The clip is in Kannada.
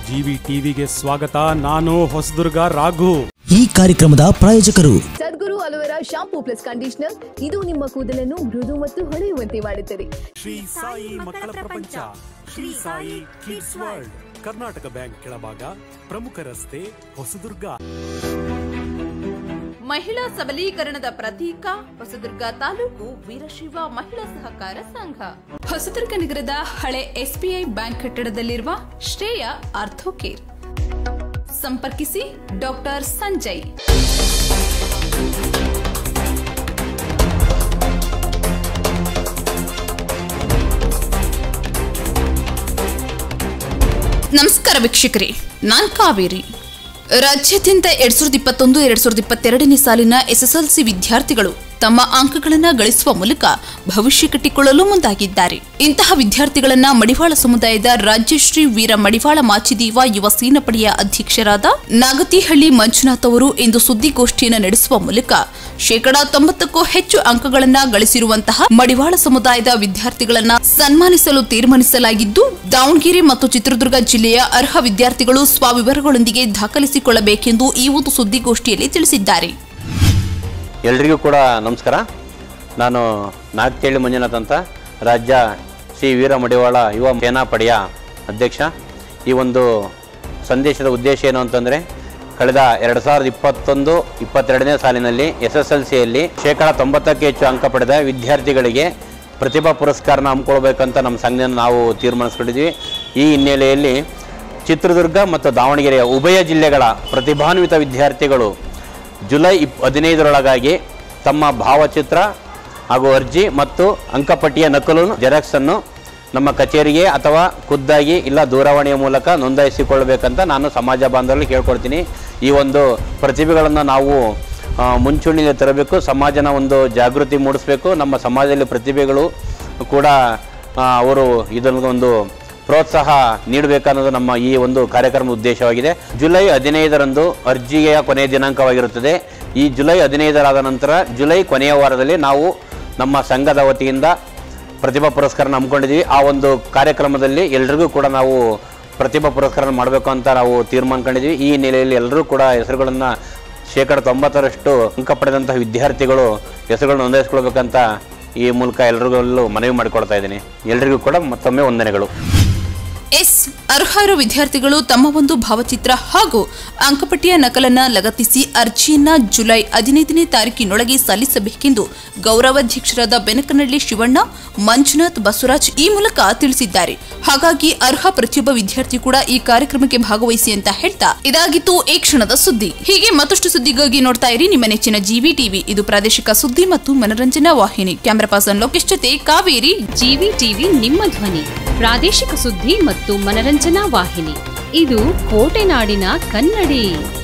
ಜಿವಿ ಟಿವಿಗೆ ಸ್ವಾಗತ ನಾನು ಹೊಸದುರ್ಗ ರಾಘು ಈ ಕಾರ್ಯಕ್ರಮದ ಪ್ರಾಯೋಜಕರು Sadguru aloe vera shampoo plus conditioner ಇದು ನಿಮ್ಮ ಕೂದಲನ್ನು ಮೃದು ಮತ್ತು ಹೊಳೆಯುವಂತೆ ಮಾಡುತ್ತದೆ ಶ್ರೀ ಸಾಯಿ ಮಕ್ಕಳ ಪ್ರಪಂಚ Shri Sai kids world Karnataka bank ಕೆಳಭಾಗ ಪ್ರಮುಖ ರಸ್ತೆ ಹೊಸದುರ್ಗ ಮಹಿಳಾ ಸಬಲೀಕರಣದ ಪ್ರತೀಕ ಹೊಸದುರ್ಗ ತಾಲೂಕು ವೀರಶೈವ ಮಹಿಳಾ ಸಹಕಾರ ಸಂಘ ಹೊಸದುರ್ಗ ನಗರದ ಹಳೆ ಎಸ್ಬಿಐ ಬ್ಯಾಂಕ್ ಕಟ್ಟಡದಲ್ಲಿರುವ ಶ್ರೇಯ ಆರ್ಥೋಕೇರ್ ಸಂಪರ್ಕಿಸಿ ಡಾಕ್ಟರ್ ಸಂಜಯ್ ನಮಸ್ಕಾರ ವೀಕ್ಷಕರೇ ನಾನ್ ಕಾವೇರಿ ರಾಜ್ಯಾದ್ಯಂತ ಎರಡ್ ಸಾವಿರದ ಇಪ್ಪತ್ತೊಂದು ಎರಡ್ ಸಾವಿರದ ಇಪ್ಪತ್ತೆರಡನೇ ಸಾಲಿನ ಎಸ್ಎಸ್ಎಲ್ಸಿ ವಿದ್ಯಾರ್ಥಿಗಳು ತಮ್ಮ ಅಂಕಗಳನ್ನ ಗಳಿಸುವ ಮೂಲಕ ಭವಿಷ್ಯ ಕಟ್ಟಿಕೊಳ್ಳಲು ಮುಂದಾಗಿದ್ದಾರೆ ಇಂತಹ ವಿದ್ಯಾರ್ಥಿಗಳನ್ನ ಮಡಿವಾಳ ಸಮುದಾಯದ ರಾಜ್ಯಶ್ರೀ ವೀರ ಮಡಿವಾಳ ಮಾಚಿದೇವ ಯುವ ಸೇನಾಪಡೆಯ ಅಧ್ಯಕ್ಷರಾದ ನಾಗತಿಹಳ್ಳಿ ಮಂಜುನಾಥ್ ಅವರು ಇಂದು ಸುದ್ದಿಗೋಷ್ಠಿಯನ್ನು ನಡೆಸುವ ಮೂಲಕ ಶೇಕಡಾ ತೊಂಬತ್ತಕ್ಕೂ ಹೆಚ್ಚು ಅಂಕಗಳನ್ನ ಗಳಿಸಿರುವಂತಹ ಮಡಿವಾಳ ಸಮುದಾಯದ ವಿದ್ಯಾರ್ಥಿಗಳನ್ನ ಸನ್ಮಾನಿಸಲು ತೀರ್ಮಾನಿಸಲಾಗಿದ್ದು ದಾವಣಗೆರೆ ಮತ್ತು ಚಿತ್ರದುರ್ಗ ಜಿಲ್ಲೆಯ ಅರ್ಹ ವಿದ್ಯಾರ್ಥಿಗಳು ಸ್ವವಿವರಗಳೊಂದಿಗೆ ದಾಖಲಿಸಿಕೊಳ್ಳಬೇಕೆಂದು ಈ ಒಂದು ಸುದ್ದಿಗೋಷ್ಠಿಯಲ್ಲಿ ತಿಳಿಸಿದ್ದಾರೆ ಎಲ್ರಿಗೂ ಕೂಡ ನಮಸ್ಕಾರ ನಾನು ನಾಗತೇಳಿ ಮಂಜುನಾಥ್ ಅಂತ ರಾಜ್ಯ ಶ್ರೀ ವೀರ ಮಡಿವಾಳ ಯುವ ಸೇನಾಪಡೆಯ ಅಧ್ಯಕ್ಷ ಈ ಒಂದು ಸಂದೇಶದ ಉದ್ದೇಶ ಏನು ಅಂತಂದರೆ ಕಳೆದ ಎರಡು ಸಾವಿರದ ಇಪ್ಪತ್ತೊಂದು ಇಪ್ಪತ್ತೆರಡನೇ ಸಾಲಿನಲ್ಲಿ ಎಸ್ ಎಸ್ ಎಲ್ ಸಿಯಲ್ಲಿ ಶೇಕಡ ತೊಂಬತ್ತಕ್ಕೆ ಹೆಚ್ಚು ಅಂಕ ಪಡೆದ ವಿದ್ಯಾರ್ಥಿಗಳಿಗೆ ಪ್ರತಿಭಾ ಪುರಸ್ಕಾರನ ಹಮ್ಮಿಕೊಳ್ಬೇಕಂತ ನಮ್ಮ ಸಂಘದಿಂದ ನಾವು ತೀರ್ಮಾನಿಸ್ಕೊಂಡಿದ್ವಿ ಈ ಹಿನ್ನೆಲೆಯಲ್ಲಿ ಚಿತ್ರದುರ್ಗ ಮತ್ತು ದಾವಣಗೆರೆಯ ಉಭಯ ಜಿಲ್ಲೆಗಳ ಪ್ರತಿಭಾನ್ವಿತ ವಿದ್ಯಾರ್ಥಿಗಳು ಜುಲೈ ಇಪ್ ಹದಿನೈದರೊಳಗಾಗಿ ತಮ್ಮ ಭಾವಚಿತ್ರ ಹಾಗೂ ಅರ್ಜಿ ಮತ್ತು ಅಂಕಪಟ್ಟಿಯ ನಕಲು ಜೆರಾಕ್ಸನ್ನು ನಮ್ಮ ಕಚೇರಿಗೆ ಅಥವಾ ಖುದ್ದಾಗಿ ಇಲ್ಲ ದೂರವಾಣಿಯ ಮೂಲಕ ನೋಂದಾಯಿಸಿಕೊಳ್ಳಬೇಕಂತ ನಾನು ಸಮಾಜ ಬಾಂಧವರಲ್ಲಿ ಕೇಳ್ಕೊಳ್ತೀನಿ ಈ ಒಂದು ಪ್ರತಿಭೆಗಳನ್ನು ನಾವು ಆ, ಮುಂಚೂಣಿಗೆ ತರಬೇಕು ಸಮಾಜನ ಒಂದು ಜಾಗೃತಿ ಮೂಡಿಸಬೇಕು ನಮ್ಮ ಸಮಾಜದಲ್ಲಿ ಪ್ರತಿಭೆಗಳು ಕೂಡ ಆ, ಅವರು ಇದನ್ನು ಒಂದು ಪ್ರೋತ್ಸಾಹ ನೀಡಬೇಕನ್ನೋದು ನಮ್ಮ ಈ ಒಂದು ಕಾರ್ಯಕ್ರಮದ ಉದ್ದೇಶವಾಗಿದೆ ಜುಲೈ ಹದಿನೈದರಂದು ಅರ್ಜಿಯ ಕೊನೆಯ ದಿನಾಂಕವಾಗಿರುತ್ತದೆ ಈ ಜುಲೈ ಹದಿನೈದರಾದ ನಂತರ ಜುಲೈ ಕೊನೆಯ ವಾರದಲ್ಲಿ ನಾವು ನಮ್ಮ ಸಂಘದ ವತಿಯಿಂದ ಪ್ರತಿಭಾ ಪುರಸ್ಕಾರನ ಹಮ್ಮಿಕೊಂಡಿದ್ದೀವಿ ಆ ಒಂದು ಕಾರ್ಯಕ್ರಮದಲ್ಲಿ ಎಲ್ರಿಗೂ ಕೂಡ ನಾವು ಪ್ರತಿಭಾ ಪುರಸ್ಕಾರ ಮಾಡಬೇಕು ಅಂತ ನಾವು ತೀರ್ಮಾನಿಕೊಂಡಿದ್ವಿ ಈ ಹಿನ್ನೆಲೆಯಲ್ಲಿ ಎಲ್ಲರೂ ಕೂಡ ಹೆಸರುಗಳನ್ನು ಶೇಕಡ ತೊಂಬತ್ತರಷ್ಟು ಅಂಕ ಪಡೆದಂತಹ ವಿದ್ಯಾರ್ಥಿಗಳು ಹೆಸರುಗಳನ್ನು ನೋಂದಾಯಿಸ್ಕೊಳ್ಬೇಕಂತ ಈ ಮೂಲಕ ಎಲ್ರಿಗೂ ಮನವಿ ಮಾಡಿಕೊಳ್ತಾ ಇದ್ದೀನಿ ಎಲ್ರಿಗೂ ಕೂಡ ಮತ್ತೊಮ್ಮೆ ವಂದನೆಗಳು ಎಸ್ ಅರ್ಹರು ವಿದ್ಯಾರ್ಥಿಗಳು ತಮ್ಮ ಒಂದು ಭಾವಚಿತ್ರ ಹಾಗೂ ಅಂಕಪಟ್ಟಿಯ ನಕಲನ್ನ ಲಗತ್ತಿಸಿ ಅರ್ಜಿಯನ್ನ ಜುಲೈ ಹದಿನೈದನೇ ತಾರೀಕಿನೊಳಗೆ ಸಲ್ಲಿಸಬೇಕೆಂದು ಗೌರವಾಧ್ಯಕ್ಷರಾದ ಬೆನಕನಹಳ್ಳಿ ಶಿವಣ್ಣ ಮಂಜುನಾಥ್ ಬಸವರಾಜ್ ಈ ಮೂಲಕ ತಿಳಿಸಿದ್ದಾರೆ ಹಾಗಾಗಿ ಅರ್ಹ ಪ್ರತಿಯೊಬ್ಬ ವಿದ್ಯಾರ್ಥಿ ಕೂಡ ಈ ಕಾರ್ಯಕ್ರಮಕ್ಕೆ ಭಾಗವಹಿಸಿ ಅಂತ ಹೇಳ್ತಾ ಇದಾಗಿತ್ತು ಈ ಕ್ಷಣದ ಸುದ್ದಿ ಹೀಗೆ ಮತ್ತಷ್ಟು ಸುದ್ದಿಗಾಗಿ ನೋಡ್ತಾ ಇರಿ ನಿಮ್ಮ ನೆಚ್ಚಿನ ಜಿವಿ ಟಿವಿ ಇದು ಪ್ರಾದೇಶಿಕ ಸುದ್ದಿ ಮತ್ತು ಮನರಂಜನಾ ವಾಹಿನಿ ಕ್ಯಾಮರಾ ಪರ್ಸನ್ ಲೋಕೇಶ್ ಜೊತೆ ಕಾವೇರಿ ಜಿವಿ ಟಿವಿ ನಿಮ್ಮ ಧ್ವನಿ ಪ್ರಾದೇಶಿಕ ಸುದ್ದಿ ಮತ್ತು ಮನರಂಜನಾ ವಾಹಿನಿ ಇದು ಕೋಟೆನಾಡಿನ ಕನ್ನಡಿ